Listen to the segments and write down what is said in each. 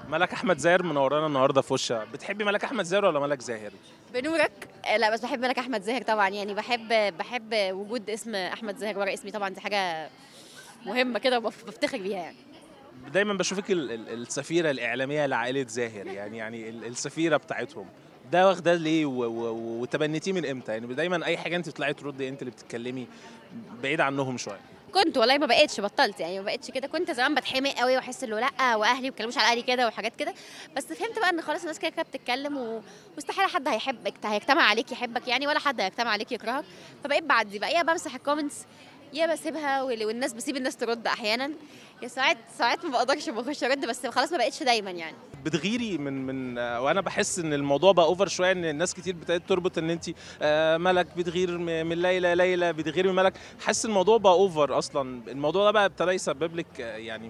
ملك احمد زاهر منورانا النهارده في وشة بتحبي ملك احمد زاهر ولا ملك زاهر بنورك آه، لا بس بحب ملك احمد زاهر طبعا يعني بحب بحب وجود اسم احمد زاهر ورا اسمي طبعا دي حاجه مهمه كده وبفتخر بيها يعني دايما بشوفك ال- ال- السفيره الاعلاميه لعائله زاهر يعني يعني ال- السفيره بتاعتهم ده واخده ليه و- و- وتبنيتيه من امتى يعني دايما اي حاجه انت بتطلعي تردي انت اللي بتتكلمي بعيد عنهم شويه كنت والله ما بقتش بطلت يعني ما بقتش كده كنت زمان بتحمق قوي واحس انه لا واهلي ما بيتكلموش على اهلي كده وحاجات كده بس فهمت بقى ان خلاص الناس كده كده بتتكلم و- واستحاله حد هيحبك هيجتمع عليك يحبك يعني ولا حد هيجتمع عليك يكرهك فبقيت بعدي بقى يا بمسح الكومنتس يا بسيبها وال- والناس بسيب الناس ترد احيانا يا ساعات ساعات ما بقدرش بخش ارد بس خلاص ما بقتش دايما يعني بتغيري من من آه، وانا بحس ان الموضوع بقى اوفر شويه ان الناس كتير ابتدت تربط ان انت آه، ملك بتغير م- من ليلى ليلى بتغيري من ملك حاسس الموضوع بقى اوفر اصلا الموضوع ده بقى ابتدى يسبب لك آه، يعني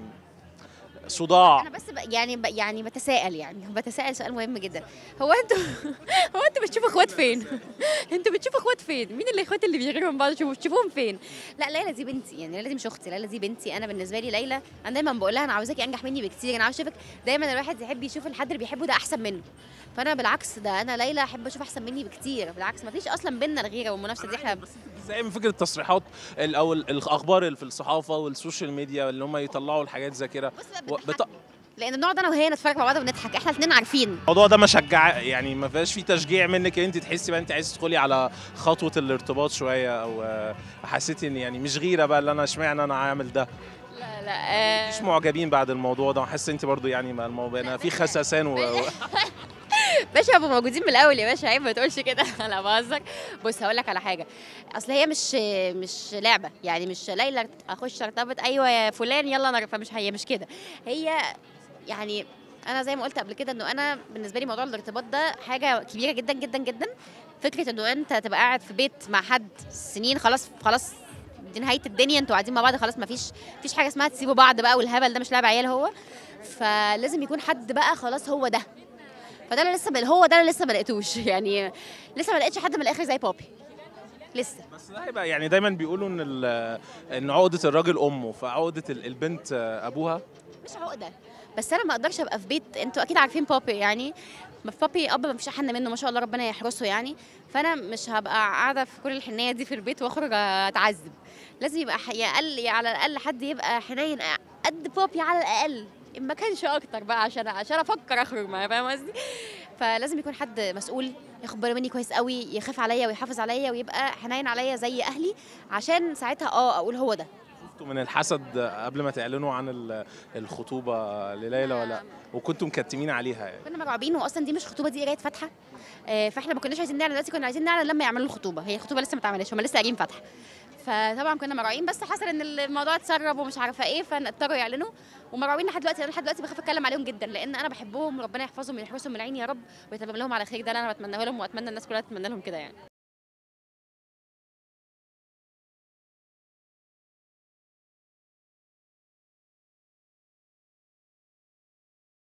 صداع انا بس ب... يعني ب... يعني بتساءل يعني بتساءل سؤال مهم جدا هو انتوا هو انتوا بتشوفوا اخوات فين انتوا بتشوفوا اخوات فين مين الاخوات اللي بيغيروا من بعض تشوفوا بتشوفوهم فين لا ليلى دي بنتي يعني ليلى دي مش اختي ليلى دي بنتي انا بالنسبه لي ليلى انا دايما بقول لها انا عاوزاكي انجح مني بكتير انا عاوز اشوفك دايما الواحد يحب يشوف الحد اللي بيحبه ده احسن منه فانا بالعكس ده انا ليلى احب اشوف احسن مني بكتير بالعكس ما فيش اصلا بينا الغيره والمنافسه دي احنا زي من فكره التصريحات ال- او ال- الاخبار اللي في الصحافه والسوشيال ميديا اللي هم يطلعوا الحاجات زي كده بص بقى و- بتضحك. بت- لان بنقعد انا وهي نتفرج مع بعض ونضحك احنا الاثنين عارفين الموضوع ده ما شجع يعني ما فيهاش فيه تشجيع منك ان انت تحسي بقى انت عايز تدخلي على خطوه الارتباط شويه او آه، حسيتي ان يعني مش غيره بقى اللي انا اشمعنى انا عامل ده لا لا آه مش معجبين بعد الموضوع ده وحاسه انت برضو يعني ما الموضوع انا في خساسان و... و- باشا ابقوا موجودين من الاول يا باشا عيب ما تقولش كده انا بهزر بص هقول لك على حاجه اصل هي مش مش لعبه يعني مش ليلى اخش ارتبط ايوه يا فلان يلا انا فمش هي مش كده هي يعني انا زي ما قلت قبل كده انه انا بالنسبه لي موضوع الارتباط ده حاجه كبيره جدا جدا جدا فكره انه انت تبقى قاعد في بيت مع حد سنين خلاص خلاص دي نهايه الدنيا انتوا قاعدين مع بعض خلاص ما فيش فيش حاجه اسمها تسيبوا بعض بقى والهبل ده مش لعب عيال هو فلازم يكون حد بقى خلاص هو ده فده انا لسه بل هو ده انا لسه ما لقيتوش يعني لسه ما لقيتش حد من الاخر زي بابي لسه بس ده هيبقى يعني دايما بيقولوا ان ال- ان عقده الراجل امه فعقده ال- البنت آه، ابوها مش عقده بس انا ما اقدرش ابقى في بيت انتوا اكيد عارفين بابي يعني ما في بابي اب ما فيش احن منه ما شاء الله ربنا يحرسه يعني فانا مش هبقى قاعده في كل الحنيه دي في البيت واخرج اتعذب لازم يبقى ح- يا اقل يا على الاقل حد يبقى حنين قد بابي على الاقل إن ما كانش اكتر بقى عشان عشان افكر اخرج معاه فاهم قصدي فلازم يكون حد مسؤول ياخد باله مني كويس قوي يخاف عليا ويحافظ عليا ويبقى حنين عليا زي اهلي عشان ساعتها اه اقول هو ده خفتوا من الحسد قبل ما تعلنوا عن ال- الخطوبه لليلى ولا وكنتوا مكتمين عليها يعني كنا مرعوبين واصلا دي مش خطوبه دي قرايه فاتحه آه، فاحنا ما كناش عايزين نعلن دلوقتي كنا عايزين نعلن لما يعملوا الخطوبه هي الخطوبه لسه ما اتعملتش هم لسه قارين فاتحه فطبعا كنا مرعوبين بس حصل ان الموضوع اتسرب ومش عارفه ايه فاضطروا يعلنوا ومرعوبين لحد دلوقتي انا لحد دلوقتي بخاف اتكلم عليهم جدا لان انا بحبهم وربنا يحفظهم ويحرسهم من العين يا رب ويتمم لهم على خير ده اللي انا بتمناه لهم واتمنى الناس كلها تتمنى لهم كده يعني